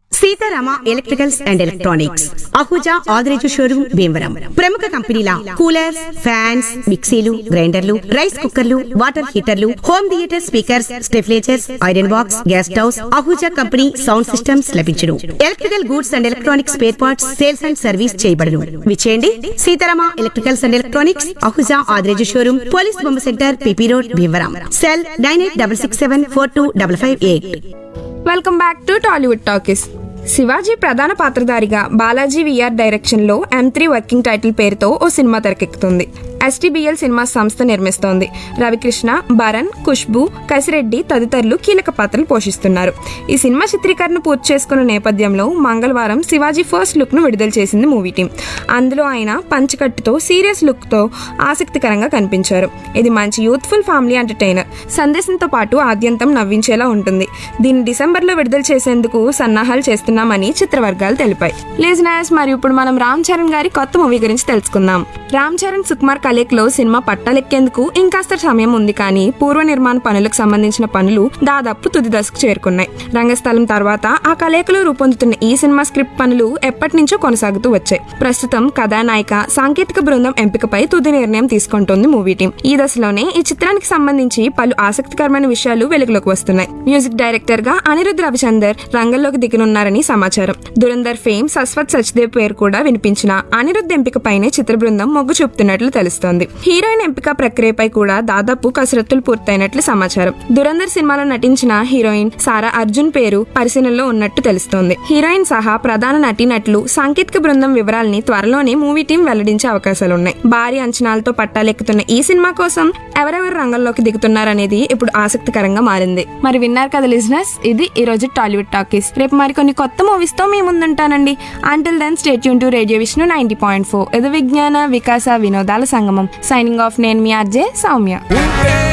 Sitarama electricals and electronics Ahuja Adireju showroom Bhimavaram ప్రముఖ కంపెనీల coolers fans మిక్సీలు గ్రైండర్లు రైస్ కుక్కర్లు వాటర్ హీటర్లు హోమ్ థియేటర్ స్పీకర్స్ స్టెఫ్లేచర్స్ iron box gas stoves Ahuja company sound systems లభించును electrical goods and electronics spare parts sales and service చేయబడును విచేయండి Seetharama electricals and electronics Ahuja Adireju showroom police బొమ్మ centre PP road Bhimavaram cell nine eight double six seven four two double five eight welcome back to Tollywood talkies Shivaji ప్రధాన పాత్రధారిగా Balaji VR direction లో M three working title పేరుతో ఓ సినిమా తెరకెక్కుతుంది ఎస్టీబీఎల్ సినిమా సంస్థ నిర్మిస్తోంది రవికృష్ణ భరణ్ ఖుష్బు కసిరెడ్డి తదితరులు కీలక పాత్రలు పోషిస్తున్నారు ఈ సినిమా చిత్రీకరణ పూర్తి చేసుకున్న నేపథ్యంలో మంగళవారం శివాజీ ఫస్ట్ లుక్ ను విడుదల చేసింది మూవీ టీం అందులో ఆయన పంచకట్టుతో సీరియస్ లుక్ తో ఆసక్తికరంగా కనిపించారు ఇది మంచి యూత్ఫుల్ ఫ్యామిలీ ఎంటర్టైనర్ సందేశంతో పాటు ఆద్యంతం నవ్వించేలా ఉంటుంది దీన్ని డిసెంబర్ లో విడుదల చేసేందుకు సన్నాహాలు చేస్తున్నామని చిత్రవర్గాలు తెలిపాయి లిజనర్స్ మరియు ఇప్పుడు మనం రామ్ చరణ్ గారి కొత్త మూవీ గురించి తెలుసుకుందాం రామ్ చరణ్ సుకుమార్ కలేక్ లో సినిమా పట్టాలెక్కేందుకు ఇంకాస్త సమయం ఉంది కానీ పూర్వ నిర్మాణ పనులకు సంబంధించిన పనులు దాదాపు తుది దశకు చేరుకున్నాయి రంగస్థలం తర్వాత ఆ కలేకలో రూపొందుతున్న ఈ సినిమా స్క్రిప్ట్ పనులు ఎప్పటి నుంచో కొనసాగుతూ వచ్చాయి ప్రస్తుతం కథానాయిక సాంకేతిక బృందం ఎంపికపై తుది నిర్ణయం తీసుకుంటోంది మూవీ టీం ఈ దశలోనే ఈ చిత్రానికి సంబంధించి పలు ఆసక్తికరమైన విషయాలు వెలుగులోకి వస్తున్నాయి మ్యూజిక్ డైరెక్టర్ గా అనిరుద్ రవిచందర్ రంగంలోకి దిగనున్నారని సమాచారం దురందర్ ఫేమ్ సస్వత్ సచ్దేవ్ పేరు కూడా వినిపించిన అనిరుద్ ఎంపికపైనే చిత్ర బృందం మొగ్గు చూపుతున్నట్లు తెలుస్తోంది హీరోయిన్ ఎంపిక ప్రక్రియపై కూడా దాదాపు కసరత్తులు పూర్తయినట్లు సమాచారం దురందర్ సినిమాలో నటించిన హీరోయిన్ సారా అర్జున్ పేరు పరిశీలనలో ఉన్నట్టు తెలుస్తోంది హీరోయిన్ సహా ప్రధాన నటీనటులు సాంకేతిక బృందం వివరాలని త్వరలోనే మూవీ టీం వెల్లడించే అవకాశాలున్నాయి భారీ అంచనాలతో పట్టాలెక్కుతున్న ఈ సినిమా కోసం ఎవరెవరు రంగంలోకి దిగుతున్నారనేది ఇప్పుడు ఆసక్తికరంగా మారింది మరి విన్నారు కదా లిజినెస్ ఇది ఈ రోజు టాలీవుడ్ టాకీస్ రేపు మరికొన్ని కొత్త మూవీస్ తో మీ ముందుంటానండి అంటిల్ దెన్ స్టేట్ యూన్ to radio Vishnu ninety point four ఇది విజ్ఞాన వికాస వినోదాల సంగమం సైనింగ్ ఆఫ్ నేను మీ అర్జే సౌమ్య